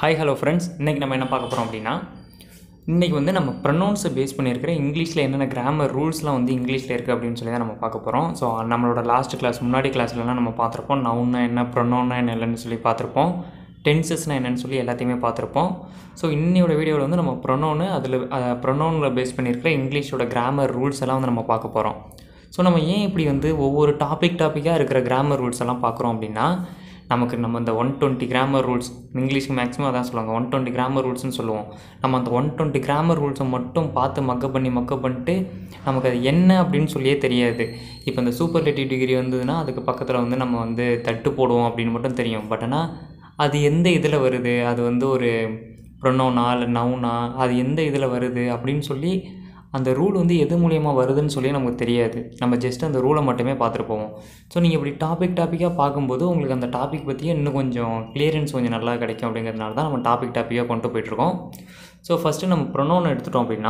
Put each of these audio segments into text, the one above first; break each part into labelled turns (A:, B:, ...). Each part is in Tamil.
A: ஹாய் ஹலோ ஃப்ரெண்ட்ஸ் இன்றைக்கி நம்ம என்ன பார்க்க போகிறோம் அப்படின்னா இன்றைக்கி வந்து நம்ம ப்ரொனவுன்ஸை பேஸ் பண்ணியிருக்கிற இங்கிலீஷில் என்னென்ன கிராமர் ரூல்ஸ்லாம் வந்து இங்கிலீஷில் இருக்குது அப்படின்னு சொல்லி தான் நம்ம பார்க்க போகிறோம் ஸோ நம்மளோட லாஸ்ட் கிளாஸ் முன்னாடி கிளாஸ்லலாம் நம்ம பார்த்துருப்போம் நவுன்னா என்ன ப்ரொனவுன்னா என்ன இல்லைன்னு சொல்லி பார்த்துருப்போம் டென்சஸ்னால் என்னன்னு சொல்லி எல்லாத்தையுமே பார்த்துருப்போம் ஸோ இன்னையோட வீடியோவில் வந்து நம்ம ப்ரொனவுனு அதில் ப்ரொனவுனில் பேஸ் பண்ணியிருக்கிற இங்கிலீஷோட கிராமர் ரூல்ஸ் எல்லாம் வந்து நம்ம பார்க்க போகிறோம் ஸோ நம்ம ஏன் இப்படி வந்து ஒவ்வொரு டாபிக் டாப்பிக்காக இருக்கிற கிராமர் ரூல்ஸ் எல்லாம் பார்க்குறோம் அப்படின்னா நமக்கு நம்ம இந்த ஒன் டுவெண்ட்டி கிராமர் ரூல்ஸ் இங்கிலீஷ்க்கு மேக்ஸிமம் அதான் சொல்லுவாங்க ஒன் டுவெண்ட்டி கிராமர் ரூல்ஸ்னு சொல்லுவோம் நம்ம அந்த ஒன் டுவெண்ட்டி கிராமர் ரூல்ஸை மட்டும் பார்த்து மக்கப் பண்ணி மக்கப் பண்ணிட்டு நமக்கு அது என்ன அப்படின்னு சொல்லியே தெரியாது இப்போ இந்த சூப்பர்லேட்டிவ் டிகிரி வந்ததுன்னா அதுக்கு பக்கத்தில் வந்து நம்ம வந்து தட்டு போடுவோம் அப்படின்னு மட்டும் தெரியும் பட் ஆனால் அது எந்த இதில் வருது அது வந்து ஒரு ப்ரொனோனா இல்லை நவுனா அது எந்த இதில் வருது அப்படின்னு சொல்லி அந்த ரூல் வந்து எது மூலியமாக வருதுன்னு சொல்லி நமக்கு தெரியாது நம்ம ஜஸ்ட் அந்த ரூலை மட்டுமே பார்த்துட்டு போவோம் ஸோ நீங்கள் இப்படி டாபிக் டாப்பிக்காக பார்க்கும்போது உங்களுக்கு அந்த டாபிக் பற்றியே இன்னும் கொஞ்சம் கிளியரன்ஸ் கொஞ்சம் நல்லா கிடைக்கும் அப்படிங்கிறதுனால தான் நம்ம டாபிக் டாப்பிக்காக கொண்டு போயிட்டுருக்கோம் ஸோ ஃபஸ்ட்டு நம்ம ப்ரொனோன் எடுத்துட்டோம் அப்படின்னா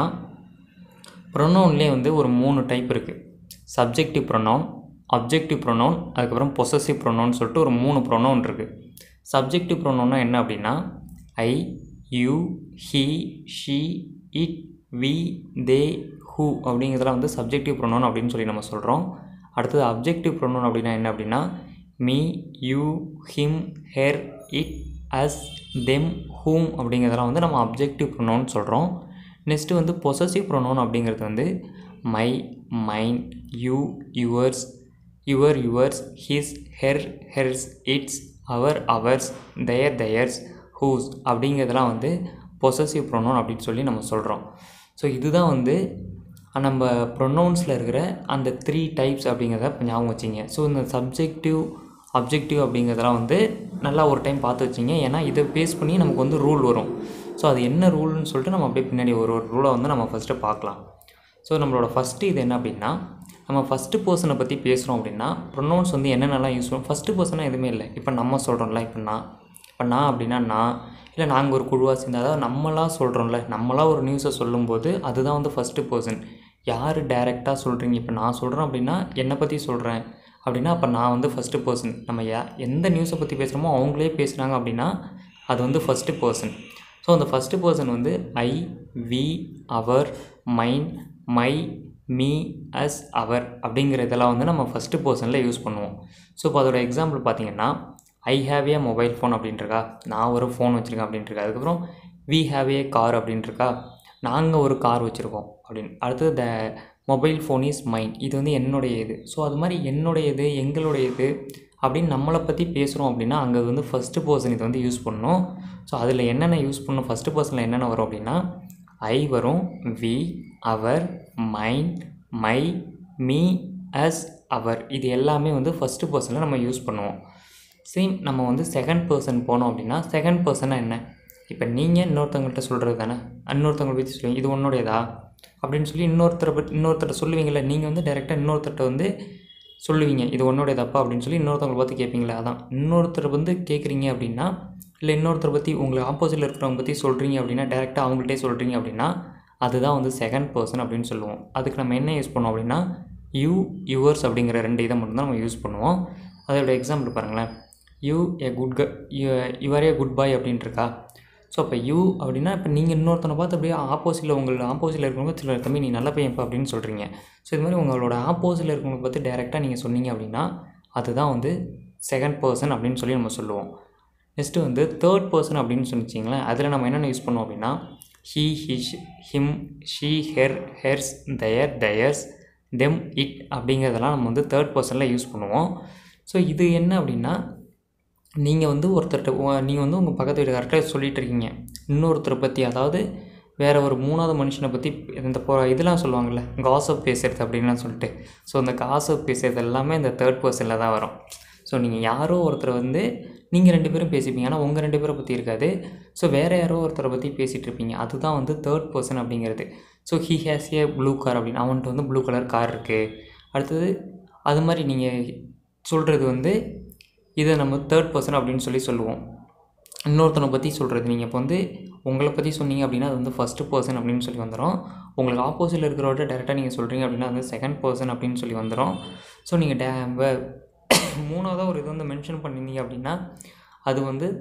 A: ப்ரொனோன்லேயே வந்து ஒரு மூணு டைப் இருக்குது சப்ஜெக்டிவ் ப்ரொனவுன் அப்ஜெக்டிவ் ப்ரொனவுன் அதுக்கப்புறம் பொசசிவ் ப்ரொனவுன் சொல்லிட்டு ஒரு மூணு ப்ரொனவுன் இருக்குது சப்ஜெக்டிவ் ப்ரொனவுன்னா என்ன அப்படின்னா I you he she it we they who அப்படிங்கிறதுலாம் வந்து சப்ஜெக்டிவ் ப்ரொனவுன் அப்படின்னு சொல்லி நம்ம சொல்கிறோம் அடுத்தது அப்ஜெக்டிவ் ப்ரொனவுன் அப்படின்னா என்ன அப்படின்னா me you him her it us them whom அப்படிங்கிறதெல்லாம் வந்து நம்ம அப்ஜெக்டிவ் ப்ரொனவுன் சொல்கிறோம் நெக்ஸ்ட்டு வந்து பொசசிவ் ப்ரொனவுன் அப்படிங்கிறது வந்து my mine you yours your yours his her hers its our ours their theirs whose அப்படிங்கிறதெல்லாம் வந்து பொசசிவ் ப்ரொனவுன் அப்படின்னு சொல்லி நம்ம சொல்கிறோம் ஸோ இதுதான் வந்து நம்ம ப்ரொனவுன்ஸில் இருக்கிற அந்த த்ரீ டைப்ஸ் அப்படிங்கிறத இப்போ ஞாபகம் வச்சிங்க ஸோ இந்த சப்ஜெக்டிவ் அப்ஜெக்டிவ் அப்படிங்கிறதெல்லாம் வந்து நல்லா ஒரு டைம் பார்த்து வச்சிங்க ஏன்னா இதை பேஸ் பண்ணி நமக்கு வந்து ரூல் வரும் ஸோ அது என்ன ரூல்னு சொல்லிட்டு நம்ம அப்படியே பின்னாடி ஒரு ஒரு ரூலை வந்து நம்ம ஃபஸ்ட்டு பார்க்கலாம் ஸோ நம்மளோட ஃபஸ்ட்டு இது என்ன அப்படின்னா நம்ம ஃபஸ்ட்டு பர்சனை பற்றி பேசுகிறோம் அப்படின்னா ப்ரொனவுன்ஸ் வந்து என்னென்னலாம் யூஸ் பண்ணும் ஃபஸ்ட்டு பர்சனாக எதுவுமே இல்லை இப்போ நம்ம சொல்கிறோம்ல இப்போ நான் இப்போ நான் அப்படின்னா நான் இல்லை நாங்கள் ஒரு குழுவாக சேர்ந்து அதாவது நம்மளாக சொல்கிறோம்ல நம்மளாக ஒரு நியூஸை சொல்லும்போது அதுதான் வந்து ஃபஸ்ட்டு பர்சன் யார் டைரெக்டாக சொல்கிறீங்க இப்போ நான் சொல்கிறேன் அப்படின்னா என்னை பற்றி சொல்கிறேன் அப்படின்னா அப்போ நான் வந்து ஃபஸ்ட்டு பர்சன் நம்ம யா எந்த நியூஸை பற்றி பேசுகிறோமோ அவங்களே பேசுகிறாங்க அப்படின்னா அது வந்து ஃபஸ்ட்டு பர்சன் ஸோ அந்த ஃபஸ்ட்டு பர்சன் வந்து I we our mine my me us our அப்படிங்கிற இதெல்லாம் வந்து நம்ம ஃபஸ்ட்டு பர்சனில் யூஸ் பண்ணுவோம் ஸோ இப்போ அதோட எக்ஸாம்பிள் பார்த்தீங்கன்னா I have a mobile phone அப்படின்ட்டுருக்கா நான் ஒரு ஃபோன் வச்சுருக்கேன் அப்படின்ட்டுருக்கா அதுக்கப்புறம் வி ஹாவ் ஏ கார் அப்படின்ட்டுருக்கா நாங்கள் ஒரு கார் வச்சுருக்கோம் அப்படின்னு அடுத்தது the mobile phone is mine இது வந்து என்னுடைய இது ஸோ அது மாதிரி என்னுடையது எங்களுடையது அப்படின்னு நம்மளை பற்றி பேசுகிறோம் அப்படின்னா அங்கே வந்து ஃபஸ்ட்டு பர்சன் இதை வந்து யூஸ் பண்ணணும் ஸோ அதில் என்னென்ன யூஸ் பண்ணணும் ஃபஸ்ட்டு பர்சனில் என்னென்ன வரும் அப்படின்னா ஐ வரும் we our mine my me us our இது எல்லாமே வந்து ஃபஸ்ட்டு பர்சனில் நம்ம யூஸ் பண்ணுவோம் சேம் நம்ம வந்து செகண்ட் பர்சன் போனோம் அப்படின்னா செகண்ட் பர்சனாக என்ன இப்போ நீங்கள் இன்னொருத்தவங்கள்ட்ட சொல்கிறது தானே இன்னொருத்தவங்களை பற்றி சொல்லுவீங்க இது உன்னுடையதா அப்படின்னு சொல்லி இன்னொருத்தரை பற்றி இன்னொருத்தரை சொல்லுவீங்களே நீங்கள் வந்து டேரெக்டாக இன்னொருத்தர்கிட்ட வந்து சொல்லுவீங்க இது உன்னுடையதப்பா அப்படின்னு சொல்லி இன்னொருத்தவங்களை பார்த்து கேட்பீங்களே அதான் இன்னொருத்தரை வந்து கேட்குறீங்க அப்படின்னா இல்லை இன்னொருத்தரை பற்றி உங்களுக்கு ஆப்போசிட்டில் இருக்கிறவங்க பற்றி சொல்கிறீங்க அப்படின்னா டேரெக்டாக அவங்கள்ட்டே சொல்கிறீங்க அப்படின்னா அதுதான் வந்து செகண்ட் பர்சன் அப்படின்னு சொல்லுவோம் அதுக்கு நம்ம என்ன யூஸ் பண்ணுவோம் அப்படின்னா யூ யுவர்ஸ் அப்படிங்கிற ரெண்டு இதை மட்டும்தான் நம்ம யூஸ் பண்ணுவோம் அதோட எக்ஸாம்பிள் பாருங்களேன் யூ ஏ குட் க யுவர் ஏ குட் பாய் அப்படின்ட்டுருக்கா ஸோ அப்போ யூ அப்படின்னா இப்போ நீங்கள் இன்னொருத்தனை பார்த்து அப்படியே ஆப்போசிட்டில் உங்களோட ஆப்போசிட்டில் இருக்கிறவங்க சில தம்பி நீ நல்ல பையன்ப்பா அப்படின்னு சொல்கிறீங்க ஸோ இது மாதிரி உங்களோட ஆப்போசிட்டில் இருக்கிறவங்க பார்த்து டேரெக்டாக நீங்கள் சொன்னீங்க அப்படின்னா அதுதான் வந்து செகண்ட் பர்சன் அப்படின்னு சொல்லி நம்ம சொல்லுவோம் நெக்ஸ்ட்டு வந்து தேர்ட் பர்சன் அப்படின்னு சொன்னிச்சிங்களேன் அதில் நம்ம என்னென்ன யூஸ் பண்ணுவோம் அப்படின்னா he his him she her hers their theirs them it அப்படிங்கிறதெல்லாம் நம்ம வந்து தேர்ட் பர்சனில் யூஸ் பண்ணுவோம் ஸோ இது என்ன அப்படின்னா நீங்கள் வந்து ஒருத்தர்கிட்ட நீங்கள் வந்து உங்கள் பக்கத்து வீட்டுக்கார்ட்ட சொல்லிகிட்டு இருக்கீங்க இன்னொருத்தரை பற்றி அதாவது வேறு ஒரு மூணாவது மனுஷனை பற்றி இந்த போ இதெல்லாம் சொல்லுவாங்கள்ல காசப் பேசுகிறது அப்படின்லாம் சொல்லிட்டு ஸோ அந்த காசப் பேசுகிறது எல்லாமே இந்த தேர்ட் பர்சனில் தான் வரும் ஸோ நீங்கள் யாரோ ஒருத்தரை வந்து நீங்கள் ரெண்டு பேரும் பேசிப்பீங்க ஆனால் உங்கள் ரெண்டு பேரை பற்றி இருக்காது ஸோ வேறு யாரோ ஒருத்தரை பற்றி பேசிகிட்டு இருப்பீங்க அதுதான் வந்து தேர்ட் பர்சன் அப்படிங்கிறது so he has a blue car அப்படின்னு அவன்கிட்ட வந்து ப்ளூ கலர் கார் இருக்குது அடுத்தது அது மாதிரி நீங்கள் சொல்கிறது வந்து இதை நம்ம தேர்ட் பர்சன் அப்படின்னு சொல்லி சொல்லுவோம் இன்னொருத்தனை பற்றி சொல்கிறது நீங்கள் இப்போ வந்து உங்களை பற்றி சொன்னீங்க அப்படின்னா அது வந்து ஃபஸ்ட்டு பர்சன் அப்படின்னு சொல்லி வந்துடும் உங்களுக்கு ஆப்போசிட்டில் இருக்கிறவர்கிட்ட டேரெக்டாக நீங்கள் சொல்கிறீங்க அப்படின்னா அது வந்து செகண்ட் பர்சன் அப்படின்னு சொல்லி வந்துடும் ஸோ நீங்கள் டே மூணாவதாக ஒரு இது வந்து மென்ஷன் பண்ணியிருந்தீங்க அப்படின்னா அது வந்து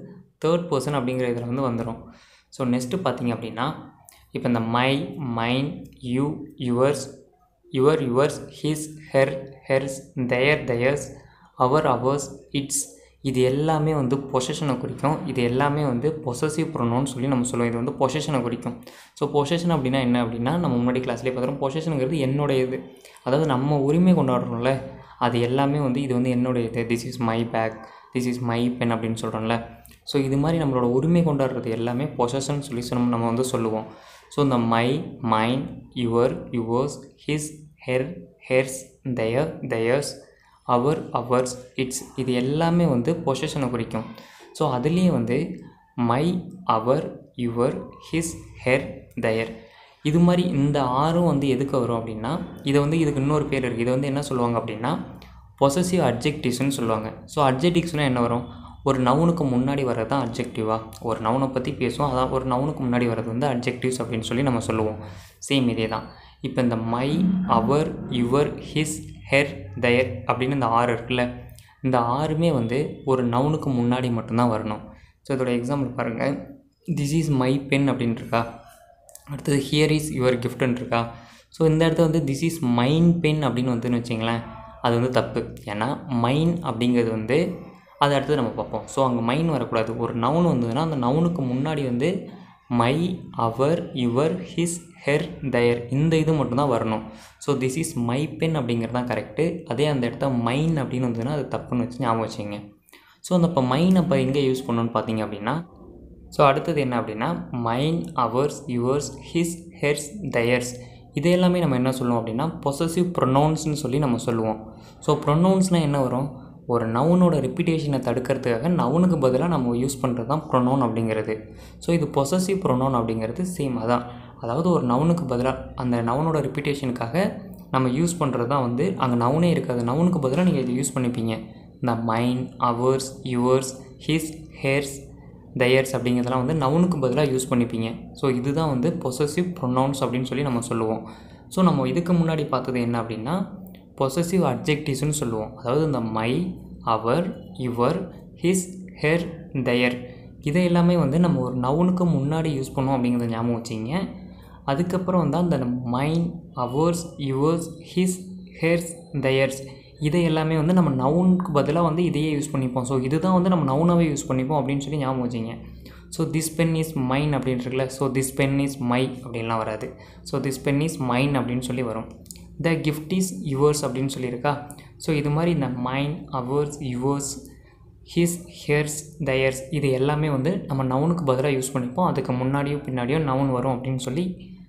A: தேர்ட் பர்சன் அப்படிங்கிற இதில் வந்து வந்துடும் ஸோ நெக்ஸ்ட்டு பார்த்தீங்க அப்படின்னா இப்போ இந்த my mine you yours your yours his her hers their theirs our ours its இது எல்லாமே வந்து பொசஷனை குறிக்கும் இது எல்லாமே வந்து பொசசிவ் ப்ரொனோன்னு சொல்லி நம்ம சொல்லுவோம் இது வந்து பொசஷனை குறிக்கும் ஸோ பொசஷன் அப்படின்னா என்ன அப்படின்னா நம்ம முன்னாடி கிளாஸ்லேயே பார்த்துறோம் பொசஷனுங்கிறது என்னுடைய இது அதாவது நம்ம உரிமை கொண்டாடுறோம்ல அது எல்லாமே வந்து இது வந்து என்னுடைய இது this is my bag this is my pen அப்படின்னு சொல்கிறோம்ல ஸோ இது மாதிரி நம்மளோட உரிமை கொண்டாடுறது எல்லாமே பொசஷன் சொல்லி நம்ம நம்ம வந்து சொல்லுவோம் ஸோ இந்த my mine your yours his her hers their theirs our ours its இது எல்லாமே வந்து பொசஷனை குறிக்கும் ஸோ அதுலேயே வந்து my our your his her their இது மாதிரி இந்த ஆறும் வந்து எதுக்கு வரும் அப்படின்னா இதை வந்து இதுக்கு இன்னொரு பேர் இருக்குது இதை வந்து என்ன சொல்லுவாங்க அப்படின்னா பொசசிவ் அட்ஜெக்டிவ்ஸ்னு சொல்லுவாங்க ஸோ அட்ஜெக்டிவ்ஸ்னால் என்ன வரும் ஒரு நவுனுக்கு முன்னாடி வர்றது தான் அட்ஜெக்டிவா ஒரு நவுனை பற்றி பேசுவோம் அதான் ஒரு நவுனுக்கு முன்னாடி வர்றது வந்து அட்ஜெக்டிவ்ஸ் அப்படின்னு சொல்லி நம்ம சொல்லுவோம் சேம் இதே தான் இப்போ இந்த my our your his her their அப்படின்னு இந்த ஆறு இருக்குல்ல இந்த ஆறுமே வந்து ஒரு நவுனுக்கு முன்னாடி மட்டும்தான் வரணும் ஸோ இதோட எக்ஸாம்பிள் பாருங்கள் திஸ் இஸ் மை பென் அப்படின்னு இருக்கா அடுத்தது ஹியர் இஸ் யுவர் கிஃப்ட்னு இருக்கா ஸோ இந்த இடத்துல வந்து திஸ் இஸ் மைன் பென் அப்படின்னு வந்துன்னு வச்சிங்களேன் அது வந்து தப்பு ஏன்னா மைன் அப்படிங்கிறது வந்து அது அடுத்து நம்ம பார்ப்போம் ஸோ அங்கே மைன் வரக்கூடாது ஒரு நவுன் வந்ததுன்னா அந்த நவுனுக்கு முன்னாடி வந்து my our your his her their இந்த இது மட்டும்தான் வரணும் so this is my pen அப்படிங்கிறது தான் கரெக்டு அதே அந்த இடத்த மைன் அப்படின்னு வந்ததுன்னா அது தப்புன்னு வச்சு ஞாபகம் வச்சுங்க ஸோ அந்த இப்போ மைன் அப்போ எங்கே யூஸ் பண்ணணும்னு பார்த்தீங்க அப்படின்னா ஸோ அடுத்தது என்ன அப்படின்னா mine ours yours his hers theirs இது எல்லாமே நம்ம என்ன சொல்லுவோம் அப்படின்னா பொசசிவ் ப்ரொனவுன்ஸ்னு சொல்லி நம்ம சொல்லுவோம் ஸோ ப்ரொனவுன்ஸ்னால் என்ன வரும் ஒரு நவுனோட ரிப்பிட்டேஷனை தடுக்கிறதுக்காக நவுனுக்கு பதிலாக நம்ம யூஸ் பண்ணுறது தான் ப்ரொனவுன் அப்படிங்கிறது ஸோ இது பொசசிவ் ப்ரொனவுன் அப்படிங்கிறது சேம் அதான் அதாவது ஒரு நவுனுக்கு பதிலாக அந்த நவுனோட ரிப்பிட்டேஷனுக்காக நம்ம யூஸ் பண்ணுறது தான் வந்து அங்கே நவுனே இருக்காது நவுனுக்கு பதிலாக நீங்கள் இதை யூஸ் பண்ணிப்பீங்க இந்த mine ours yours his hers theirs அப்படிங்கிறதெல்லாம் வந்து நவுனுக்கு பதிலாக யூஸ் பண்ணிப்பீங்க ஸோ இதுதான் வந்து பொசசிவ் ப்ரொனவுன்ஸ் அப்படின்னு சொல்லி நம்ம சொல்லுவோம் ஸோ நம்ம இதுக்கு முன்னாடி பார்த்தது என்ன அப்படின்னா பொசசிவ் அட்ஜெக்டிவ்ஸ்னு சொல்லுவோம் அதாவது இந்த my our your his her their இதை எல்லாமே வந்து நம்ம ஒரு நவுனுக்கு முன்னாடி யூஸ் பண்ணுவோம் அப்படிங்கிறத ஞாபகம் வச்சிங்க அதுக்கப்புறம் வந்து அந்த mine ours yours his hers theirs இதை எல்லாமே வந்து நம்ம நவுனுக்கு பதிலாக வந்து இதையே யூஸ் பண்ணிப்போம் ஸோ இதுதான் வந்து நம்ம நவுனாகவே யூஸ் பண்ணிப்போம் அப்படின்னு சொல்லி ஞாபகம் வச்சிங்க so this pen is mine அப்படின்னு இருக்குல்ல so this pen is my அப்படின்லாம் வராது so this pen is mine அப்படின்னு சொல்லி வரும் த கிஃப்ட் இஸ் யுவர்ஸ் அப்படின்னு சொல்லியிருக்கா ஸோ இது மாதிரி இந்த mine ours yours his hers theirs இது எல்லாமே வந்து நம்ம நவுனுக்கு பதிலாக யூஸ் பண்ணிப்போம் அதுக்கு முன்னாடியும் பின்னாடியும் நவுன் வரும் அப்படின்னு சொல்லி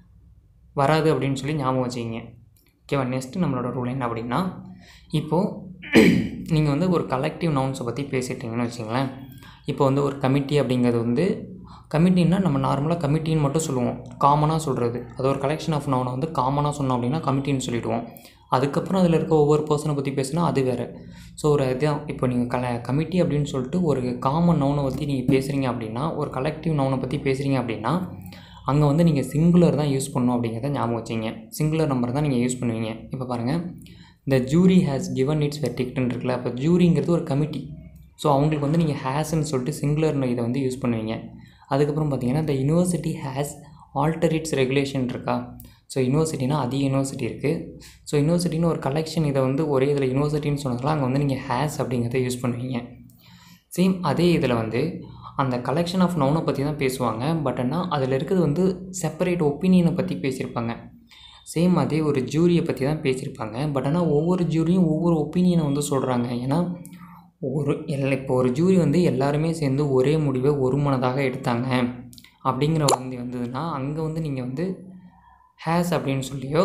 A: வராது அப்படின்னு சொல்லி ஞாபகம் வச்சுக்கிங்க ஓகேவா நெக்ஸ்ட்டு நம்மளோட ரூல் என்ன அப்படின்னா இப்போது நீங்கள் வந்து ஒரு கலெக்டிவ் நவுன்ஸை பற்றி பேசிட்டீங்கன்னு வச்சுங்களேன் இப்போ வந்து ஒரு கமிட்டி அப்படிங்கிறது வந்து கமிட்டின்னா நம்ம நார்மலாக கமிட்டின்னு மட்டும் சொல்லுவோம் காமனாக சொல்கிறது அது ஒரு கலெக்ஷன் ஆஃப் நவுனை வந்து காமனாக சொன்னோம் அப்படின்னா கமிட்டின்னு சொல்லிவிடுவோம் அதுக்கப்புறம் அதில் இருக்க ஒவ்வொரு பர்சனை பற்றி பேசினா அது வேறு ஸோ ஒரு இதான் இப்போ நீங்கள் கல கமிட்டி அப்படின்னு சொல்லிட்டு ஒரு காமன் நவுனை பற்றி நீங்கள் பேசுகிறீங்க அப்படின்னா ஒரு கலெக்டிவ் நவுனை பற்றி பேசுகிறீங்க அப்படின்னா அங்கே வந்து நீங்கள் சிங்குலர் தான் யூஸ் பண்ணணும் அப்படிங்கிறத ஞாபகம் வச்சிங்க சிங்குலர் நம்பர் தான் நீங்கள் யூஸ் பண்ணுவீங்க இப்போ பாருங்கள் இந்த ஜூரி ஹேஸ் கிவன் இட்ஸ் வெர்டிக்ட்னு இருக்குல்ல அப்போ ஜூரிங்கிறது ஒரு கமிட்டி ஸோ அவங்களுக்கு வந்து நீங்கள் ஹேஸ்ன்னு சொல்லிட்டு சிங்குலர் இதை வந்து யூஸ் பண்ணுவீங்க அதுக்கப்புறம் பார்த்தீங்கன்னா இந்த university has alter its regulation இருக்கா ஸோ யூனிவர்சிட்டினா அதிக யூனிவர்சிட்டி இருக்குது ஸோ யூனிவர்சிட்டின்னு ஒரு கலெக்ஷன் இதை வந்து ஒரே இதில் யூனிவர்சிட்டின்னு சொன்னதுலாம் அங்கே வந்து நீங்கள் ஹேஸ் அப்படிங்கிறத யூஸ் பண்ணுவீங்க சேம் அதே இதில் வந்து அந்த கலெக்ஷன் ஆஃப் நவுனை பற்றி தான் பேசுவாங்க பட் ஆனால் அதில் இருக்கிறது வந்து செப்பரேட் ஒப்பீனியனை பற்றி பேசியிருப்பாங்க சேம் அதே ஒரு ஜூரியை பற்றி தான் பேசியிருப்பாங்க பட் ஆனால் ஒவ்வொரு ஜூரியும் ஒவ்வொரு ஒப்பீனியனை வந்து சொல்கிறாங்க ஏன்னா ஒரு எல்ல இப்போ ஒரு ஜூரி வந்து எல்லாருமே சேர்ந்து ஒரே முடிவை ஒரு மனதாக எடுத்தாங்க அப்படிங்கிற வந்து வந்ததுன்னா அங்கே வந்து நீங்கள் வந்து ஹேஸ் அப்படின்னு சொல்லியோ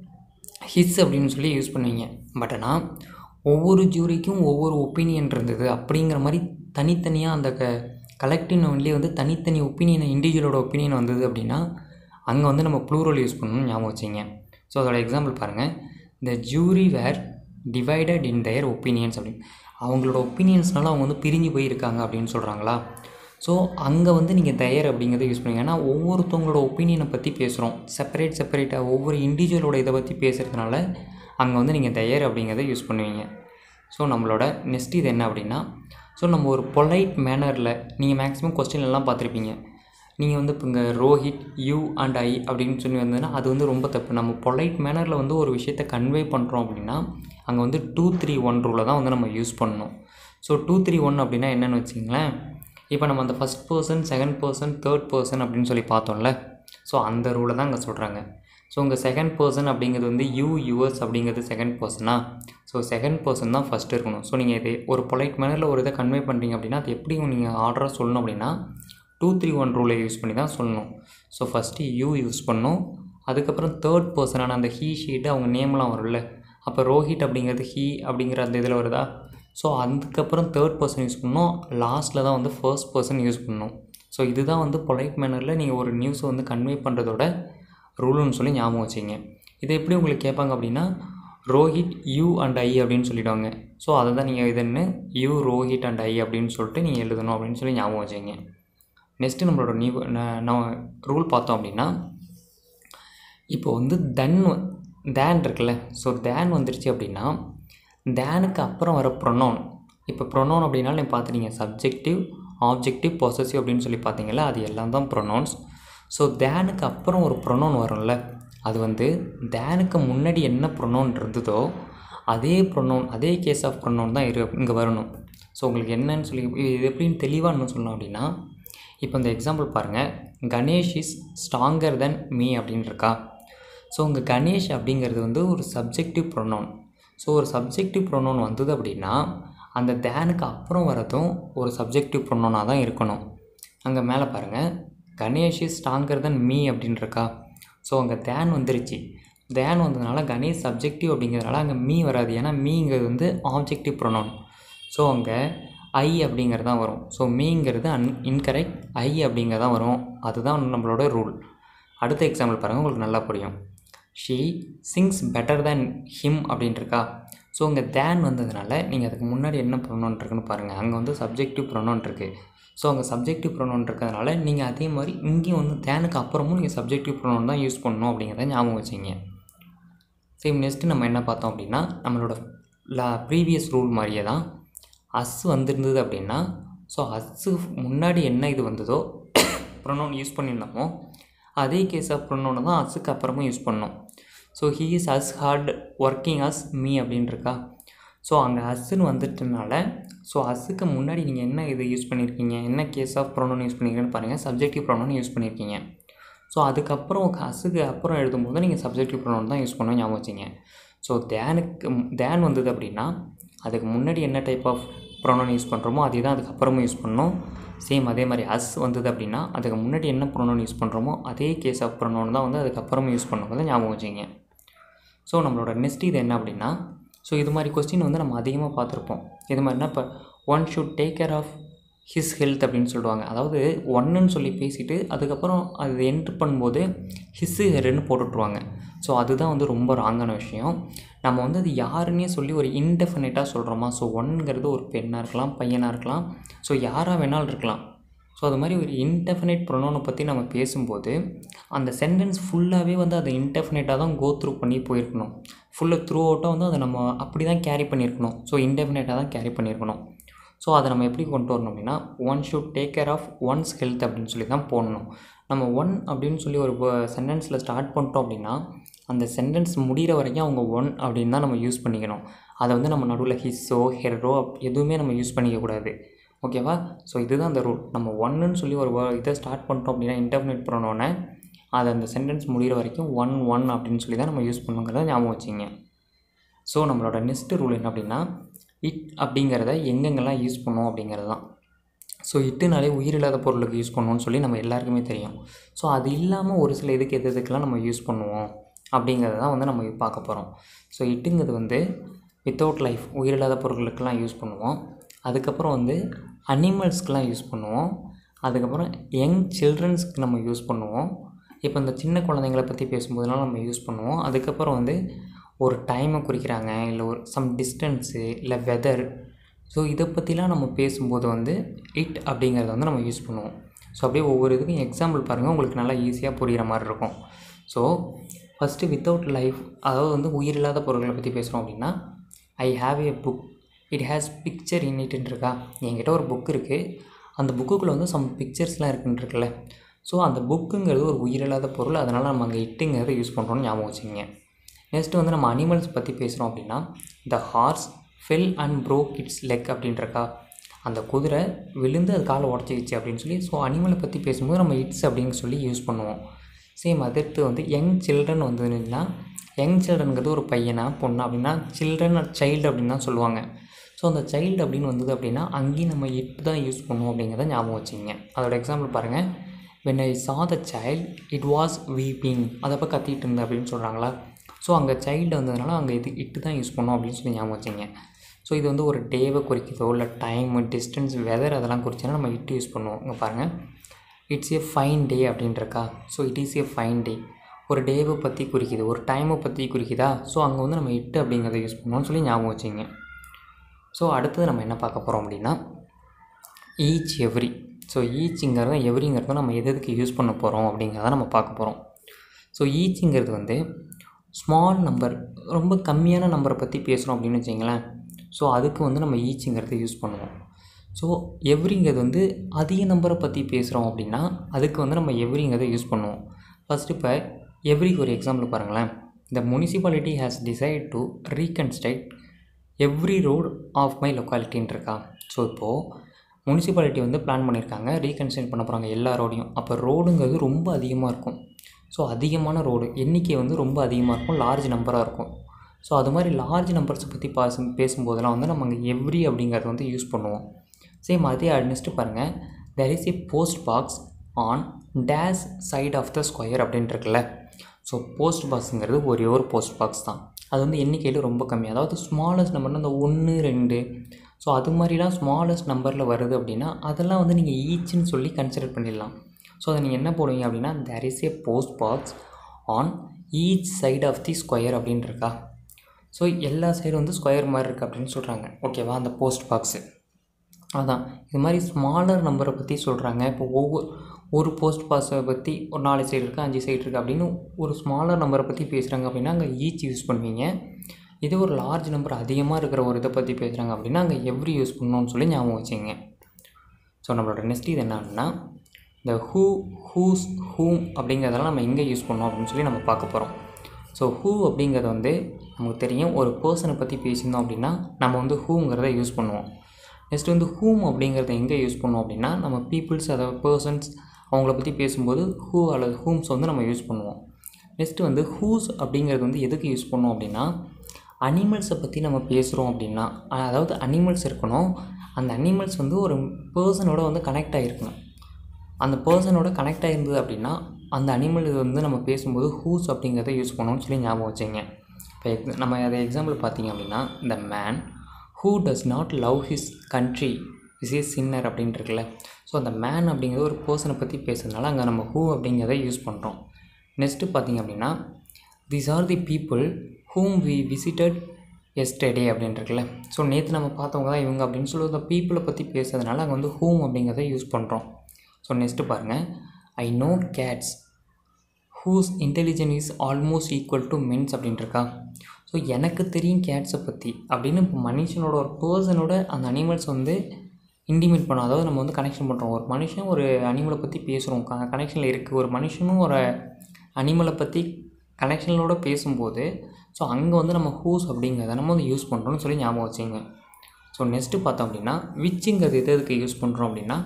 A: ஹிஸ் அப்படின்னு சொல்லி யூஸ் பண்ணுவீங்க பட் ஆனால் ஒவ்வொரு ஜூரிக்கும் ஒவ்வொரு ஒப்பீனியன் இருந்தது அப்படிங்கிற மாதிரி தனித்தனியாக அந்த க கலெக்டிவ் நோன்லேயே வந்து தனித்தனி ஒப்பீனியன் இண்டிவிஜுவலோட ஒப்பீனியன் வந்தது அப்படின்னா அங்கே வந்து நம்ம ப்ளூரல் யூஸ் பண்ணணும்னு ஞாபகம் வச்சிங்க ஸோ அதோட எக்ஸாம்பிள் பாருங்கள் இந்த jury were divided in their opinions அப்படின்னு அவங்களோட ஒப்பீனியன்ஸ்னால அவங்க வந்து பிரிஞ்சு போயிருக்காங்க அப்படின்னு சொல்கிறாங்களா ஸோ அங்கே வந்து நீங்கள் தயர் அப்படிங்கிறத யூஸ் பண்ணுவீங்க ஏன்னா ஒவ்வொருத்தவங்களோட ஒப்பீனியனை பற்றி பேசுகிறோம் செப்பரேட் செப்பரேட்டாக ஒவ்வொரு இண்டிவிஜுவலோட இதை பற்றி பேசுகிறதுனால அங்கே வந்து நீங்கள் தயர் அப்படிங்கிறத யூஸ் பண்ணுவீங்க ஸோ நம்மளோட நெக்ஸ்ட் இது என்ன அப்படின்னா ஸோ நம்ம ஒரு பொலைட் மேனரில் நீங்கள் மேக்ஸிமம் கொஸ்டின் எல்லாம் பார்த்துருப்பீங்க நீங்கள் வந்து இப்போ இங்கே ரோஹித் யூ அண்ட் ஐ அப்படின்னு சொல்லி வந்ததுன்னா அது வந்து ரொம்ப தப்பு நம்ம பொலைட் மேனரில் வந்து ஒரு விஷயத்தை கன்வே பண்ணுறோம் அப்படின்னா அங்கே வந்து டூ த்ரீ ஒன் ரூலை தான் வந்து நம்ம யூஸ் பண்ணணும் ஸோ டூ த்ரீ ஒன் அப்படின்னா என்னென்னு வச்சிங்களேன் இப்போ நம்ம அந்த first person second person third person அப்படின்னு சொல்லி பார்த்தோம்ல ஸோ அந்த ரூலை தான் அங்கே சொல்கிறாங்க ஸோ உங்கள் செகண்ட் பர்சன் அப்படிங்கிறது வந்து யூ யூஎஸ் அப்படிங்கிறது செகண்ட் பர்சனா ஸோ செகண்ட் பர்சன் தான் ஃபஸ்ட்டு இருக்கணும் ஸோ நீங்கள் இது ஒரு பொலைட் மேனரில் ஒரு இதை கன்வே பண்ணுறீங்க அப்படின்னா அது எப்படி நீங்கள் ஆர்டராக சொல்லணும் அப்படின்னா டூ த்ரீ ஒன் ரூலை யூஸ் பண்ணி தான் சொல்லணும் ஸோ ஃபஸ்ட்டு யூ யூஸ் பண்ணணும் அதுக்கப்புறம் தேர்ட் பர்சனான அந்த ஹீ ஷீட்டு அவங்க நேம்லாம் வரும்ல அப்போ ரோஹித் அப்படிங்கிறது ஹீ அப்படிங்கிற அந்த இதில் வருதா ஸோ அதுக்கப்புறம் தேர்ட் பர்சன் யூஸ் பண்ணணும் லாஸ்ட்டில் தான் வந்து ஃபர்ஸ்ட் பர்சன் யூஸ் பண்ணணும் ஸோ இதுதான் வந்து பொலைட் மேனரில் நீங்கள் ஒரு நியூஸை வந்து கன்வே பண்ணுறதோட ரூல்னு சொல்லி ஞாபகம் வச்சிங்க இதை எப்படி உங்களுக்கு கேட்பாங்க அப்படின்னா ரோஹித் யூ அண்ட் ஐ அப்படின்னு சொல்லிவிடுவாங்க ஸோ அதை தான் நீங்கள் இதுன்னு யூ ரோஹித் அண்ட் ஐ அப்படின்னு சொல்லிட்டு நீங்கள் எழுதணும் அப்படின்னு சொல்லி ஞாபகம் வச்சிங்க நெக்ஸ்ட்டு நம்மளோட நியூ நம்ம ரூல் பார்த்தோம் அப்படின்னா இப்போ வந்து தன் தேன் இருக்குல்ல ஸோ தேன் வந்துருச்சு அப்படின்னா தேனுக்கு அப்புறம் வர ப்ரொனோன் இப்போ ப்ரொனோன் அப்படின்னா நீங்கள் பார்த்துட்டீங்க சப்ஜெக்டிவ் ஆப்ஜெக்டிவ் பொசசிவ் அப்படின்னு சொல்லி பார்த்தீங்களா அது எல்லாம் தான் ப்ரொனோன்ஸ் ஸோ தேனுக்கு அப்புறம் ஒரு ப்ரொனோன் வரும்ல அது வந்து தேனுக்கு முன்னாடி என்ன ப்ரொனோன் இருந்ததோ அதே ப்ரொனோன் அதே கேஸ் ஆஃப் ப்ரொனோன் தான் இரு இங்கே வரணும் ஸோ உங்களுக்கு என்னன்னு சொல்லி இது எப்படின்னு தெளிவாக என்ன சொல்லணும் அப்படின்னா இப்போ இந்த எக்ஸாம்பிள் பாருங்கள் Ganesh is stronger then me அப்படின்னு இருக்கா ஸோ உங்க கணேஷ் அப்படிங்கிறது வந்து ஒரு சப்ஜெக்டிவ் ப்ரொனோன் ஸோ ஒரு சப்ஜெக்டிவ் ப்ரொனோன் வந்தது அப்படின்னா அந்த தேனுக்கு அப்புறம் வரதும் ஒரு சப்ஜெக்டிவ் ப்ரொனோனாக தான் இருக்கணும் அங்கே மேலே பாருங்கள் Ganesh is stronger then me அப்படின்னு இருக்கா ஸோ அங்கே தேன் வந்துருச்சு தேன் வந்ததுனால கணேஷ் சப்ஜெக்டிவ் அப்படிங்கிறதுனால அங்கே மீ வராது ஏன்னா மீங்கிறது வந்து ஆப்ஜெக்டிவ் ப்ரொனோன் ஸோ அங்கே ஐ அப்படிங்கிறது தான் வரும் ஸோ மீங்கிறது அன் இன்கரெக்ட் ஐ அப்படிங்கிறதான் வரும் அதுதான் நம்மளோட ரூல் அடுத்த எக்ஸாம்பிள் பாருங்கள் உங்களுக்கு நல்லா புரியும் she sings better than him அப்படின்ட்டுருக்கா ஸோ இங்கே தேன் வந்ததுனால நீங்கள் அதுக்கு முன்னாடி என்ன ப்ரொனோன் இருக்குன்னு பாருங்கள் அங்கே வந்து சப்ஜெக்டிவ் ப்ரொனோன் இருக்குது ஸோ அங்கே சப்ஜெக்டிவ் ப்ரொனோன் இருக்கிறதுனால நீங்கள் அதே மாதிரி இங்கேயும் வந்து தேனுக்கு அப்புறமும் நீங்கள் சப்ஜெக்டிவ் ப்ரொனோன் தான் யூஸ் பண்ணணும் அப்படிங்கிறத ஞாபகம் வச்சிங்க சரி நெக்ஸ்ட்டு நம்ம என்ன பார்த்தோம் அப்படின்னா நம்மளோட லா ப்ரீவியஸ் ரூல் மாதிரியே தான் அஸ் வந்திருந்தது அப்படின்னா ஸோ அஸ்ஸு முன்னாடி என்ன இது வந்ததோ ப்ரொனோன் யூஸ் பண்ணியிருந்தோமோ அதே கேஸ் ஆஃப் ப்ரொனோனை தான் அஸ்ஸுக்கு அப்புறமும் யூஸ் பண்ணோம் so he is as hard working as me அப்படின்னு இருக்கா ஸோ அங்கே அஸ்ஸுன்னு வந்துட்டனால ஸோ அஸ்ஸுக்கு முன்னாடி நீங்கள் என்ன இது யூஸ் பண்ணியிருக்கீங்க என்ன கேஸ் ஆஃப் ப்ரொனோன் யூஸ் பண்ணியிருக்கீங்கன்னு பாருங்கள் சப்ஜெக்டிவ் ப்ரொனோன் யூஸ் பண்ணியிருக்கீங்க ஸோ அதுக்கப்புறம் அஸ்ஸுக்கு அப்புறம் எழுதும்போது நீங்கள் சப்ஜெக்டிவ் ப்ரொனோன் தான் யூஸ் பண்ண ஞாபகம் வச்சிங்க ஸோ தேனுக்கு தேன் வந்தது அப்படின்னா அதுக்கு முன்னாடி என்ன டைப் ஆஃப் ப்ரொனோன் யூஸ் பண்ணுறோமோ அதே தான் அதுக்கப்புறமும் யூஸ் பண்ணணும் சேம் அதே மாதிரி அஸ் வந்தது அப்படின்னா அதுக்கு முன்னாடி என்ன ப்ரொனோன் யூஸ் பண்ணுறோமோ அதே கேஸ் ஆஃப் ப்ரொனோன் தான் வந்து அதுக்கப்புறமும் யூஸ் பண்ணும்போது ஞாபகம் வச்சிங்க ஸோ நம்மளோட நெக்ஸ்ட் இது என்ன அப்படின்னா ஸோ இது மாதிரி கொஸ்டின் வந்து நம்ம அதிகமாக பார்த்துருப்போம் இது மாதிரினா இப்போ one should take care of his health அப்படின்னு சொல்லுவாங்க அதாவது ஒன்றுன்னு சொல்லி பேசிட்டு அதுக்கப்புறம் அது என்ட்ரு பண்ணும்போது ஹிஸ்ஸு ஹெருன்னு போட்டுட்ருவாங்க ஸோ அதுதான் வந்து ரொம்ப ராங்கான விஷயம் நம்ம வந்து அது யாருன்னே சொல்லி ஒரு இன்டெஃபினேட்டாக சொல்கிறோமா ஸோ ஒன்ங்கிறது ஒரு பெண்ணாக இருக்கலாம் பையனாக இருக்கலாம் ஸோ யாராக வேணாலும் இருக்கலாம் ஸோ அது மாதிரி ஒரு இன்டெஃபினைட் ப்ரொனோனை பற்றி நம்ம பேசும்போது அந்த சென்டென்ஸ் ஃபுல்லாகவே வந்து அதை இன்டெஃபினேட்டாக தான் கோ த்ரூ பண்ணி போயிருக்கணும் ஃபுல்லாக த்ரூ அவுட்டாக வந்து அதை நம்ம அப்படி தான் கேரி பண்ணியிருக்கணும் ஸோ இன்டெஃபினேட்டாக தான் கேரி பண்ணியிருக்கணும் ஸோ அதை நம்ம எப்படி கொண்டு வரணும் அப்படின்னா one should take care of one's health அப்படின்னு சொல்லி தான் போடணும் நம்ம ஒன் அப்படின்னு சொல்லி ஒரு சென்டென்ஸில் ஸ்டார்ட் பண்ணிட்டோம் அப்படின்னா அந்த சென்டென்ஸ் முடிகிற வரைக்கும் அவங்க ஒன் அப்படின்னு தான் நம்ம யூஸ் பண்ணிக்கணும் அதை வந்து நம்ம நடுவில் ஹிஸ்ஸோ ஹெரோ எதுவுமே நம்ம யூஸ் பண்ணிக்கக்கூடாது ஓகேவா ஸோ இதுதான் அந்த ரூல் நம்ம ஒன்றுன்னு சொல்லி ஒரு wo- இதை ஸ்டார்ட் பண்ணிட்டோம் அப்படின்னா இன்டர்மினேட் பண்ணோன்னே அதை அந்த சென்டென்ஸ் முடிகிற வரைக்கும் ஒன் ஒன் அப்படின்னு சொல்லி தான் நம்ம யூஸ் பண்ணுங்கிறத ஞாபகம் வச்சிங்க ஸோ நம்மளோட நெக்ஸ்ட்டு ரூல் என்ன அப்படின்னா இட் அப்படிங்கிறத எங்கெங்கெல்லாம் யூஸ் பண்ணுவோம் அப்படிங்கிறது தான் ஸோ இட்டுனாலே உயிரில்லாத பொருளுக்கு யூஸ் பண்ணுவோம்னு சொல்லி நம்ம எல்லாருக்குமே தெரியும் ஸோ அது இல்லாமல் ஒரு சில இதுக்கு எது எதுக்கெல்லாம் நம்ம யூஸ் பண்ணுவோம் அப்படிங்கிறத தான் வந்து நம்ம பார்க்க போகிறோம் ஸோ இட்டுங்கிறது வந்து வித்தவுட் லைஃப் உயிரில்லாத பொருட்களுக்கெல்லாம் யூஸ் பண்ணுவோம் அதுக்கப்புறம் வந்து அனிமல்ஸ்க்கெலாம் யூஸ் பண்ணுவோம் அதுக்கப்புறம் யங் சில்ட்ரன்ஸ்க்கு நம்ம யூஸ் பண்ணுவோம் இப்போ இந்த சின்ன குழந்தைங்கள பற்றி பேசும்போதெல்லாம் நம்ம யூஸ் பண்ணுவோம் அதுக்கப்புறம் வந்து ஒரு டைமை குறிக்கிறாங்க இல்லை ஒரு சம் டிஸ்டன்ஸு இல்லை வெதர் ஸோ இதை பற்றிலாம் நம்ம பேசும்போது வந்து இட் அப்படிங்கிறத வந்து நம்ம யூஸ் பண்ணுவோம் ஸோ அப்படியே ஒவ்வொரு இதுக்கும் எக்ஸாம்பிள் பாருங்கள் உங்களுக்கு நல்லா ஈஸியாக புரிகிற மாதிரி இருக்கும் ஸோ ஃபஸ்ட்டு வித்தவுட் லைஃப் அதாவது வந்து உயிரில்லாத பொருட்களை பற்றி பேசுகிறோம் அப்படின்னா I have a book it has picture in இட்ன்னு இருக்கா என்கிட்ட ஒரு புக் இருக்குது அந்த புக்குக்குள்ளே வந்து சம் பிக்சர்ஸ்லாம் இருக்குன்னு இருக்குல்ல ஸோ அந்த புக்குங்கிறது ஒரு உயிரில்லாத பொருள் அதனால் நம்ம அங்கே இட்டுங்கிறத யூஸ் பண்ணுறோம்னு ஞாபகம் வச்சுங்க நெக்ஸ்ட்டு வந்து நம்ம அனிமல்ஸ் பற்றி பேசுகிறோம் அப்படின்னா the horse fell and broke its leg அப்படின்றக்கா அந்த குதிரை விழுந்து அது காலை உடச்சிக்கிச்சு அப்படின்னு சொல்லி ஸோ அனிமலை பற்றி பேசும்போது நம்ம இட்ஸ் அப்படின்னு சொல்லி யூஸ் பண்ணுவோம் சேம் அதற்கு வந்து யங் சில்ட்ரன் வந்துன்னா யங் சில்ட்ரனுங்கிறது ஒரு பையனா பொண்ணா அப்படின்னா சில்ட்ரன் சைல்டு அப்படின்னு தான் சொல்லுவாங்க ஸோ அந்த சைல்டு அப்படின்னு வந்தது அப்படின்னா அங்கேயும் நம்ம இட் தான் யூஸ் பண்ணுவோம் அப்படிங்கிறத ஞாபகம் வச்சுங்க அதோட எக்ஸாம்பிள் பாருங்கள் when I saw the child it was weeping அதை அப்போ கத்திட்டு இருந்தேன் அப்படின்னு சொல்கிறாங்களா ஸோ அங்கே சைல்டு வந்ததுனால அங்கே இது இட்டு தான் யூஸ் பண்ணோம் அப்படின்னு சொல்லி ஞாபகம் வச்சுங்க ஸோ இது வந்து ஒரு டேவை குறிக்குதோ இல்லை டைமு டிஸ்டன்ஸ் வெதர் அதெல்லாம் குறிச்சோன்னா நம்ம இட்டு யூஸ் பண்ணுவோம் இங்கே பாருங்கள் இட்ஸ் ஏ ஃபைன் டே அப்படின்றக்கா so it is a fine day ஒரு டேவை பற்றி குறிக்குது ஒரு டைமை பற்றி குறிக்குதா ஸோ அங்கே வந்து நம்ம இட்டு அப்படிங்கிறத யூஸ் பண்ணுவோம்னு சொல்லி ஞாபகம் வச்சுங்க ஸோ அடுத்தது நம்ம என்ன பார்க்க போகிறோம் அப்படின்னா ஈச் எவ்ரி ஸோ ஈச்சுங்கிறத எவ்ரிங்கிறத நம்ம எது எதுக்கு யூஸ் பண்ண போகிறோம் அப்படிங்கிறத நம்ம பார்க்க போகிறோம் ஸோ ஈச்சுங்கிறது வந்து ஸ்மால் நம்பர் ரொம்ப கம்மியான நம்பரை பற்றி பேசுகிறோம் அப்படின்னு வச்சிங்களேன் ஸோ அதுக்கு வந்து நம்ம ஈச்சுங்கிறத யூஸ் பண்ணுவோம் ஸோ எவ்ரிங்கிறது வந்து அதிக நம்பரை பற்றி பேசுகிறோம் அப்படின்னா அதுக்கு வந்து நம்ம எவ்ரிங்கிறத யூஸ் பண்ணுவோம் ஃபஸ்ட்டு இப்போ எவ்ரிக்கு ஒரு எக்ஸாம்பிள் பாருங்களேன் the municipality has decide to reconstruct every road of my லொக்காலிட்டின்னு இருக்கா ஸோ இப்போது முனிசிபாலிட்டி வந்து பிளான் பண்ணியிருக்காங்க ரீகன்ஸ்ட்ரக்ட் பண்ண போகிறாங்க எல்லா ரோடையும் அப்போ ரோடுங்கிறது ரொம்ப அதிகமாக இருக்கும் ஸோ அதிகமான ரோடு எண்ணிக்கை வந்து ரொம்ப அதிகமாக இருக்கும் லார்ஜ் நம்பராக இருக்கும் ஸோ அது மாதிரி லார்ஜ் நம்பர்ஸை பற்றி பாசும் பேசும்போதெல்லாம் வந்து நம்ம அங்கே எவ்ரி அப்படிங்கிறத வந்து யூஸ் பண்ணுவோம் சேம் அதே நெக்ஸ்ட்டு பாருங்கள் there is a post box on this side of the square அப்படின்ட்டு இருக்குல்ல ஸோ போஸ்ட் பாக்ஸுங்கிறது ஒரே ஒரு போஸ்ட் பாக்ஸ் தான் அது வந்து எண்ணிக்கையில் ரொம்ப கம்மி அதாவது ஸ்மாலஸ்ட் நம்பர்னா அந்த ஒன்று ரெண்டு ஸோ அது மாதிரிலாம் ஸ்மாலஸ்ட் நம்பரில் வருது அப்படின்னா அதெல்லாம் வந்து நீங்கள் ஈச்சுன்னு சொல்லி கன்சிடர் பண்ணிடலாம் ஸோ அதை நீங்கள் என்ன போடுவீங்க அப்படின்னா there is a post box on each side of the square அப்படின்னு இருக்கா ஸோ எல்லா சைடும் வந்து ஸ்கொயர் மாதிரி இருக்குது அப்படின்னு சொல்கிறாங்க ஓகேவா அந்த போஸ்ட் பாக்ஸு அதான் இது மாதிரி ஸ்மாலர் நம்பரை பற்றி சொல்கிறாங்க இப்போ ஒவ்வொரு ஒரு போஸ்ட் பாஸை பற்றி ஒரு நாலு சைடு இருக்குது அஞ்சு சைடு இருக்குது அப்படின்னு ஒரு ஸ்மாலர் நம்பரை பற்றி பேசுகிறாங்க அப்படின்னா அங்கே ஈச் யூஸ் பண்ணுவீங்க இதே ஒரு லார்ஜ் நம்பர் அதிகமாக இருக்கிற ஒரு இதை பற்றி பேசுகிறாங்க அப்படின்னா அங்கே எவ்ரி யூஸ் பண்ணணும்னு சொல்லி ஞாபகம் வச்சுங்க ஸோ நம்மளோட நெக்ஸ்ட் இது என்னன்னா இந்த ஹூ ஹூஸ் ஹூம் அப்படிங்கிறதெல்லாம் நம்ம எங்கே யூஸ் பண்ணோம் அப்படின்னு சொல்லி நம்ம பார்க்க போகிறோம் ஸோ ஹூ அப்படிங்கிறது வந்து நமக்கு தெரியும் ஒரு பர்சனை பற்றி பேசியிருந்தோம் அப்படின்னா நம்ம வந்து ஹூங்கிறத யூஸ் பண்ணுவோம் நெக்ஸ்ட் வந்து ஹூம் அப்படிங்கிறத எங்கே யூஸ் பண்ணுவோம் அப்படின்னா நம்ம பீப்புள்ஸ் அதாவது பர்சன்ஸ் அவங்கள பற்றி பேசும்போது ஹூ அல்லது ஹூம்ஸ் வந்து நம்ம யூஸ் பண்ணுவோம் நெக்ஸ்ட்டு வந்து ஹூஸ் அப்படிங்கிறது வந்து எதுக்கு யூஸ் பண்ணுவோம் அப்படின்னா அனிமல்ஸை பற்றி நம்ம பேசுகிறோம் அப்படின்னா அதாவது அனிமல்ஸ் இருக்கணும் அந்த அனிமல்ஸ் வந்து ஒரு பர்சனோட வந்து கனெக்ட் ஆகிருக்கணும் அந்த பர்சனோட கனெக்ட் ஆகிருந்தது அப்படின்னா அந்த அனிமல் இது வந்து நம்ம பேசும்போது ஹூஸ் அப்படிங்கிறத யூஸ் பண்ணணும்னு சொல்லி ஞாபகம் வச்சுங்க இப்போ எக் நம்ம அதை எக்ஸாம்பிள் பார்த்தீங்க அப்படின்னா the man who does not love his country is a sinner அப்படின்ட்டு இருக்குல்ல ஸோ அந்த மேன் அப்படிங்கிறது ஒரு பர்சனை பற்றி பேசுறதுனால அங்கே நம்ம ஹூ அப்படிங்கிறத யூஸ் பண்ணுறோம் நெக்ஸ்ட்டு பார்த்தீங்க அப்படின்னா these are the people whom we visited yesterday அப்படின்னு இருக்குல்ல ஸோ நேற்று நம்ம பார்த்தவங்க தான் இவங்க அப்படின்னு சொல்லி அந்த பீப்புளை பற்றி பேசுறதுனால அங்கே வந்து ஹூம் அப்படிங்கிறத யூஸ் பண்ணுறோம் ஸோ நெக்ஸ்ட்டு பாருங்கள் I know cats whose intelligent is almost equal to men's அப்படின்ட்டுருக்கா ஸோ எனக்கு தெரியும் கேட்ஸை பற்றி அப்படின்னு இப்போ மனுஷனோட ஒரு பர்சனோட அந்த அனிமல்ஸ் வந்து இன்டிமேட் பண்ணோம் அதாவது நம்ம வந்து கனெக்ஷன் பண்ணுறோம் ஒரு மனுஷன் ஒரு அனிமலை பற்றி பேசுகிறோம் க கனெக்ஷனில் இருக்குது ஒரு மனுஷனும் ஒரு அனிமலை பற்றி கனெக்ஷனோட பேசும்போது ஸோ அங்கே வந்து நம்ம ஹூஸ் அப்படிங்கிறத நம்ம வந்து யூஸ் பண்ணுறோம்னு சொல்லி ஞாபகம் வச்சுங்க ஸோ நெக்ஸ்ட்டு பார்த்தோம் அப்படின்னா விச்சுங்கிறது எது எதுக்கு யூஸ் பண்ணுறோம் அப்படின்னா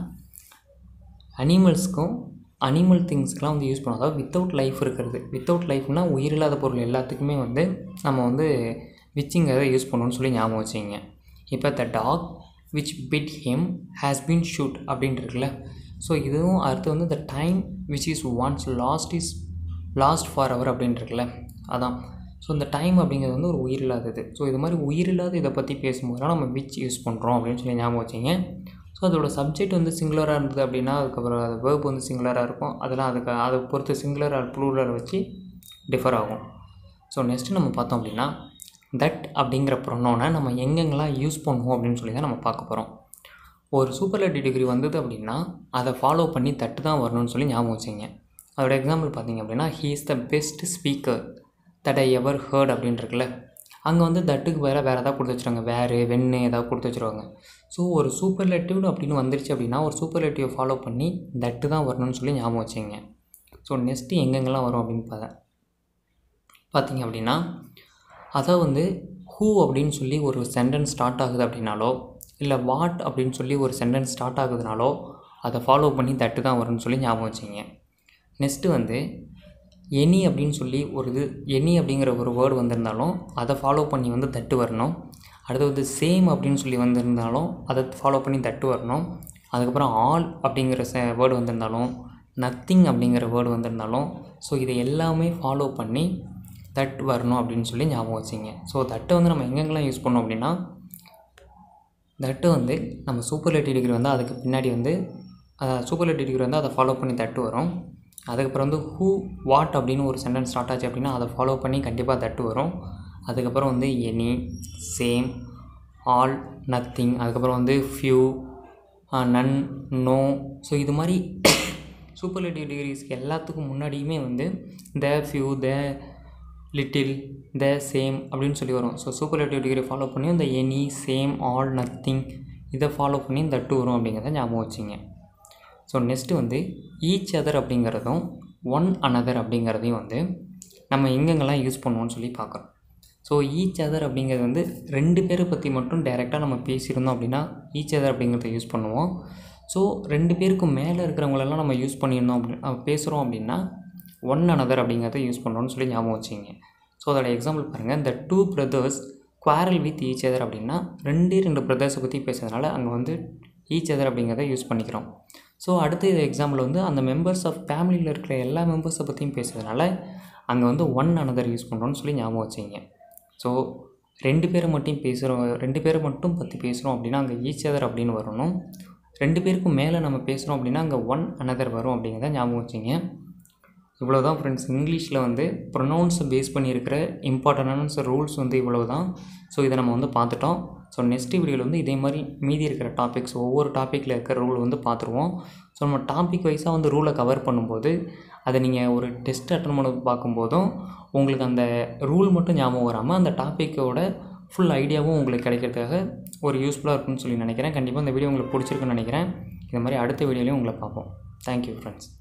A: அனிமல்ஸ்க்கும் அனிமல் திங்ஸ்க்கெலாம் வந்து யூஸ் பண்ணுவோம் அதாவது வித்தவுட் லைஃப் இருக்கிறது வித்தவுட் லைஃப்னால் உயிரில்லாத பொருள் எல்லாத்துக்குமே வந்து நம்ம வந்து விச்சிங்கிறத யூஸ் பண்ணணும்னு சொல்லி ஞாபகம் வச்சுங்க இப்போ the dog which bit him has been shoot அப்படின்ட்டு இருக்குல்ல ஸோ இதுவும் அடுத்து வந்து the time which is once lost is lost for ever அப்படின்ட்டு இருக்குல்ல அதான் ஸோ இந்த டைம் அப்படிங்கிறது வந்து ஒரு உயிரில்லாதது ஸோ இது மாதிரி உயிரில்லாத இதை பற்றி பேசும்போதெல்லாம் நம்ம விச் யூஸ் பண்ணுறோம் அப்படின்னு சொல்லி ஞாபகம் வச்சிங்க ஸோ அதோட சப்ஜெக்ட் வந்து சிங்குலராக இருந்தது அப்படின்னா அதுக்கப்புறம் அது வேர்ப் வந்து சிங்குலராக இருக்கும் அதெல்லாம் அதுக்கு அதை பொறுத்து சிங்குலர் ஆர் ப்ளூரல் வச்சு டிஃபர் ஆகும் ஸோ நெக்ஸ்ட்டு நம்ம பார்த்தோம் அப்படின்னா தட் அப்படிங்கிற ப்ரொனோனை நம்ம எங்கெங்கெல்லாம் யூஸ் பண்ணுவோம் அப்படின்னு சொல்லி தான் நம்ம பார்க்க போகிறோம் ஒரு சூப்பர்லேட்டிவ் டிகிரி வந்தது அப்படின்னா அதை ஃபாலோ பண்ணி தட்டு தான் வரணும்னு சொல்லி ஞாபகம் வச்சுங்க அதோட எக்ஸாம்பிள் பார்த்தீங்க அப்படின்னா he is the best speaker that I ever heard அப்படின்னு இருக்குல்ல அங்கே வந்து தட்டுக்கு வேறு வேறு ஏதாவது கொடுத்து வச்சுருவாங்க வேறு வெண்ணு ஏதாவது கொடுத்து வச்சுருவாங்க ஸோ ஒரு சூப்பர்லேட்டிவ் அப்படின்னு வந்துருச்சு அப்படின்னா ஒரு சூப்பர்லேட்டிவை ஃபாலோ பண்ணி தட்டு தான் வரணும்னு சொல்லி ஞாபகம் வச்சுங்க ஸோ நெக்ஸ்ட்டு எங்கெங்கெல்லாம் வரும் அப்படின்னு பார்த்தா பார்த்தீங்க அப்படின்னா அதை வந்து ஹூ அப்படின்னு சொல்லி ஒரு சென்டென்ஸ் ஸ்டார்ட் ஆகுது அப்படின்னாலோ இல்லை வாட் அப்படின்னு சொல்லி ஒரு சென்டென்ஸ் ஸ்டார்ட் ஆகுதுனாலோ அதை ஃபாலோ பண்ணி தட்டு தான் வரும்னு சொல்லி ஞாபகம் வச்சுங்க நெக்ஸ்ட்டு வந்து எனி அப்படின்னு சொல்லி ஒரு இது எனி அப்படிங்கிற ஒரு வேர்டு வந்திருந்தாலும் அதை ஃபாலோ பண்ணி வந்து தட்டு வரணும் அடுத்து வந்து சேம் அப்படின்னு சொல்லி வந்திருந்தாலும் அதை ஃபாலோ பண்ணி தட்டு வரணும் அதுக்கப்புறம் ஆல் அப்படிங்கிற ச வேர்டு வந்திருந்தாலும் நத்திங் அப்படிங்கிற வேர்டு வந்திருந்தாலும் ஸோ இதை எல்லாமே ஃபாலோ பண்ணி தட் வரணும் அப்படின்னு சொல்லி ஞாபகம் வச்சிங்க ஸோ தட்டை வந்து நம்ம எங்கெங்கெல்லாம் யூஸ் பண்ணோம் அப்படின்னா தட்டு வந்து நம்ம சூப்பர்லேட்டிவ் டிகிரி வந்து அதுக்கு பின்னாடி வந்து சூப்பர்லேட்டிவ் டிகிரி வந்து அதை ஃபாலோ பண்ணி தட்டு வரும் அதுக்கப்புறம் வந்து ஹூ வாட் அப்படின்னு ஒரு சென்டென்ஸ் ஸ்டார்ட் ஆச்சு அப்படின்னா அதை ஃபாலோ பண்ணி கண்டிப்பாக தட்டு வரும் அதுக்கப்புறம் வந்து எனி சேம் ஆல் நத்திங் அதுக்கப்புறம் வந்து ஃபியூ நன் நோ ஸோ இது மாதிரி சூப்பர்லேட்டிவ் டிகிரிஸ்க்கு எல்லாத்துக்கும் முன்னாடியுமே வந்து the few the little the same அப்படின்னு சொல்லி வரும் ஸோ சூப்பர்லேட்டிவ் டிகிரி ஃபாலோ பண்ணி இந்த எனி சேம் ஆல் நத்திங் இதை ஃபாலோ பண்ணி இந்த டூ வரும் அப்படிங்கிறத ஞாபகம் வச்சுங்க ஸோ நெக்ஸ்ட்டு வந்து ஈச் அதர் அப்படிங்கிறதும் ஒன் அனதர் அப்படிங்கிறதையும் வந்து நம்ம எங்கெங்கெல்லாம் யூஸ் பண்ணுவோம்னு சொல்லி பார்க்குறோம் ஸோ ஈச் அதர் அப்படிங்கிறது வந்து ரெண்டு பேரை பற்றி மட்டும் டைரெக்டாக நம்ம பேசியிருந்தோம் அப்படின்னா ஈச் அதர் அப்படிங்கிறத யூஸ் பண்ணுவோம் ஸோ ரெண்டு பேருக்கும் மேலே இருக்கிறவங்களெல்லாம் நம்ம யூஸ் பண்ணியிருந்தோம் அப்படி பேசுகிறோம் அப்படின்னா ஒன் அனதர் அப்படிங்கிறத யூஸ் பண்ணுறோம்னு சொல்லி ஞாபகம் வச்சுங்க ஸோ அதோட எக்ஸாம்பிள் பாருங்கள் இந்த two brothers quarrel with each other அப்படின்னா ரெண்டே ரெண்டு பிரதர்ஸை பற்றி பேசுறதுனால அங்கே வந்து ஈச் அதர் அப்படிங்கிறத யூஸ் பண்ணிக்கிறோம் ஸோ அடுத்த இது எக்ஸாம்பிள் வந்து அந்த மெம்பர்ஸ் ஆஃப் ஃபேமிலியில் இருக்கிற எல்லா மெம்பர்ஸை பற்றியும் பேசுறதுனால அங்கே வந்து ஒன் அனதர் யூஸ் பண்ணுறோம்னு சொல்லி ஞாபகம் வச்சுங்க ஸோ ரெண்டு பேரை மட்டும் பேசுகிறோம் ரெண்டு பேரை மட்டும் பற்றி பேசுகிறோம் அப்படின்னா அங்கே ஈச் அதர் அப்படின்னு வரணும் ரெண்டு பேருக்கும் மேலே நம்ம பேசுகிறோம் அப்படின்னா அங்கே ஒன் அனதர் வரும் அப்படிங்கிறத ஞாபகம் வச்சுங்க இவ்வளோ தான் ஃப்ரெண்ட்ஸ் இங்கிலீஷில் வந்து ப்ரொனவுன்ஸை பேஸ் பண்ணியிருக்கிற இம்பார்ட்டண்டான ரூல்ஸ் வந்து இவ்வளோ தான் ஸோ இதை நம்ம வந்து பார்த்துட்டோம் ஸோ நெக்ஸ்ட் வீடியோவில் வந்து இதே மாதிரி மீதி இருக்கிற டாபிக்ஸ் ஒவ்வொரு டாப்பிக்கில் இருக்கிற ரூல் வந்து பார்த்துருவோம் ஸோ நம்ம டாபிக் வைஸாக வந்து ரூலை கவர் பண்ணும்போது அதை நீங்கள் ஒரு டெஸ்ட் அட்டன் பண்ண பார்க்கும்போதும் உங்களுக்கு அந்த ரூல் மட்டும் ஞாபகம் வராமல் அந்த டாப்பிக்கோட ஃபுல் ஐடியாவும் உங்களுக்கு கிடைக்கிறதுக்காக ஒரு யூஸ்ஃபுல்லாக இருக்கும்னு சொல்லி நினைக்கிறேன் கண்டிப்பாக இந்த வீடியோ உங்களுக்கு பிடிச்சிருக்குன்னு நினைக்கிறேன் இது மாதிரி அடுத்த வீடியோலையும் உங்களை பார்ப்போம் தேங்க்யூ ஃப்ரெண்ட்ஸ்